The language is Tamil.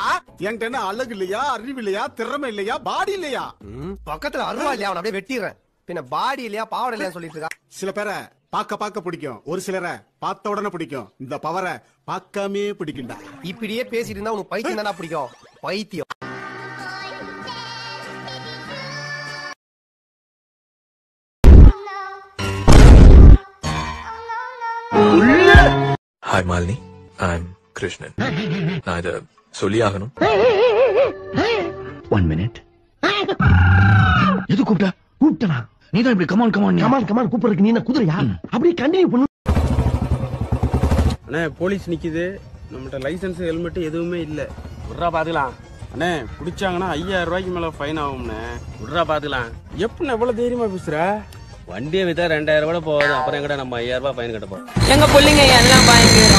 என்கிட்ட என்ன அழகு இல்லையா அறிவு இல்லையா திறமை இல்லையா பாடி இல்லையா ம், பக்கத்துல அருவா இல்லையா அவனை அப்படியே வெட்டிடுறேன் பின்ன பாடி இல்லையா பாவடை இல்லையா சொல்லிட்டு இருக்கா சில பேரை பார்க்க பார்க்க பிடிக்கும் ஒரு சிலரை பார்த்த உடனே பிடிக்கும் இந்த பவரை பார்க்காமே பிடிக்கும்டா இப்படியே பேசிட்டு இருந்தா உனக்கு பைத்தியம் தானே பிடிக்கும் பைத்தியம் ஹாய் மாலினி ஐம் கிருஷ்ணன் நான் இதை சொல்லி ஆகணும் ஒன் மினிட் எது கூப்பிட்ட கூப்பிட்டனா நீ தான் இப்படி கமான் கமான் கமான் கமான் கூப்பிடுறதுக்கு நீ என்ன குதிரையா அப்படியே கண்டினியூ பண்ணு அண்ணே போலீஸ் நிக்குது நம்மகிட்ட லைசென்ஸ் ஹெல்மெட் எதுவுமே இல்ல விட்றா பாத்துக்கலாம் அண்ணே பிடிச்சாங்கன்னா ஐயாயிரம் ரூபாய்க்கு மேல ஃபைன் ஆகும்ண்ணே விட்றா பாத்துக்கலாம் எப்படிண்ணே இவ்வளவு தைரியமா பேசுற வண்டியை வித்தா ரெண்டாயிரம் ரூபாய் போகுது அப்புறம் எங்கடா நம்ம ஐயாயிரம் ரூபாய் ஃபைன் கட்ட போறோம் எங்க பிள்ளைங்க எல்லாம் பயங்கர